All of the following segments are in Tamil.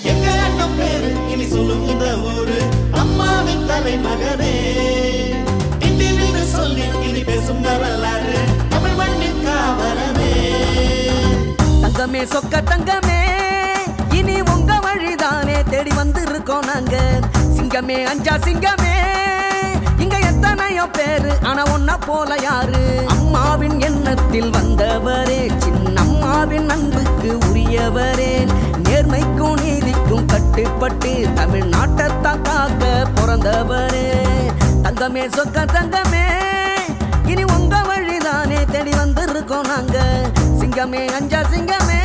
எங்க அண்ணன் பேரு இனி சொல்லும் இந்த ஊரு அம்மாவின் தலைமகனே இந்தின்னு சொல்லி இனி பேசும் வரலாறு தமிழ் மண்ணின் காவலனே தங்கமே சொக்க தங்கமே இனி உங்க வழிதானே தேடி வந்திருக்கோம் நாங்க சிங்கமே அஞ்சா சிங்கமே இங்க எத்தனையோ பேரு ஆனா ஒன்ன போல யாரு அம்மாவின் எண்ணத்தில் வந்தவரே சின்னம்மாவின் அன்புக்கு உரியவரே நேர்மைக்கும் நீதிக்கும் கட்டுப்பட்டு தமிழ்நாட்டைத்தான் காக்க பிறந்தவரே தங்கமே சொக்க தங்கமே இனி உங்க வழிதானே தேடி வந்திருக்கோம் நாங்க சிங்கமே அஞ்சா சிங்கமே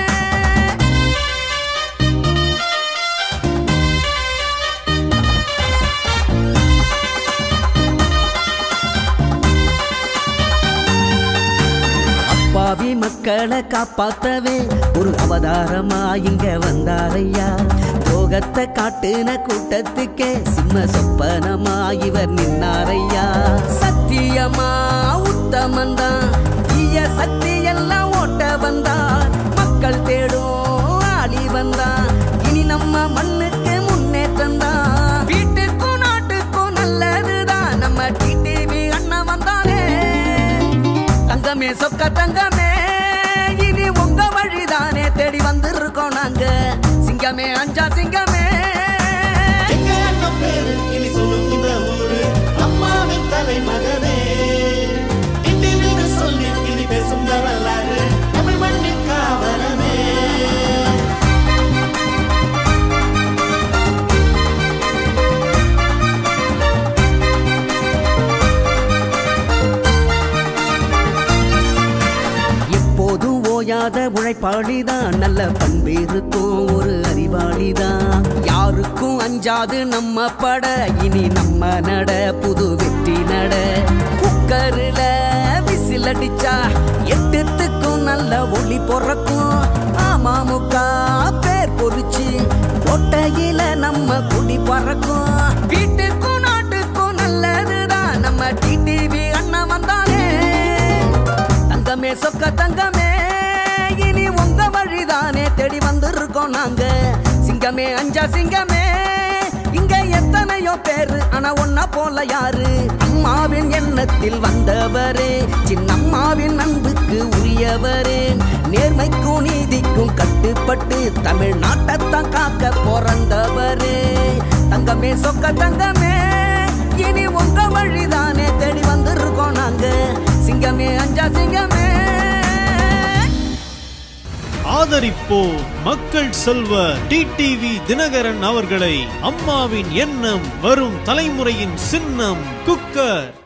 அப்பாவி மக்களை காப்பாத்தவே ஒரு அவதாரமா இங்க வந்தாரையா யோகத்தை காட்டுன கூட்டத்துக்கே சிம்ம சொப்பனமா இவர் நின்னாரையா சத்தியமா உத்தமந்தான் தீய சக்தி எல்லாம் ஓட்ட வந்தார் மக்கள் தேடும் ஆளி வந்தான் இனி நம்ம மண்ணுக்கு முன்னேற்றம் தான் வீட்டுக்கும் நாட்டுக்கும் நல்லதுதான் நம்ம டிடிவி அண்ணன் வந்தானே தங்கமே சொக்க தங்கமே இனி உங்க வழிதானே தேடி வந்திருக்கோம் நாங்க சிங்கமே அஞ்சா சிங்கமே எங்க அண்ணன் பேரு இனி சொல்லும் இந்த ஊரு அம்மாவின் தலைமகனே இந்தின்னு சொல்லி இனி பேசும் வரலாறு தமிழ் மண்ணின் காவலனே எப்போதும் ஓயாத உழைப்பாளிதான் நல்ல பண்பு இருக்கும் ஒரு அறிவாளிதான் யாருக்கும் அஞ்சாது நம்ம பட இனி நம்ம நட புது வெற்றி நட குக்கரில் விசில் அடிச்சா எட்டுத்துக்கும் நல்ல ஒளி பொறக்கும் அமமுக பேர் பொறிச்சு கொட்டையில நம்ம குடி பறக்கும் வீட்டுக்கும் நாட்டுக்கும் நல்லதுதான் நம்ம டிடிவி அண்ணன் வந்தாலே தங்கமே சொக்க தங்கமே இனி உங்க வழிதானே தேடி வந்திருக்கோம் நாங்க சிங்கமே அஞ்சா சிங்கமே இங்க எத்தனையோ பேரு ஆனா ஒன்ன போல யாரு அம்மாவின் எண்ணத்தில் வந்தவரே சின்னம்மாவின் அன்புக்கு உரியவரே நேர்மைக்கும் நீதிக்கும் கட்டுப்பட்டு தமிழ்நாட்டைத்தான் காக்க பிறந்தவரே தங்கமே சொக்க தங்கமே இனி உங்க வழிதானே தேடி வந்திருக்கோம் நாங்க சிங்கமே அஞ்சா சிங்கமே ஆதரிப்போம் மக்கள் செல்வர் டிடிவி தினகரன் அவர்களை அம்மாவின் எண்ணம் வரும் தலைமுறையின் சின்னம் குக்கர்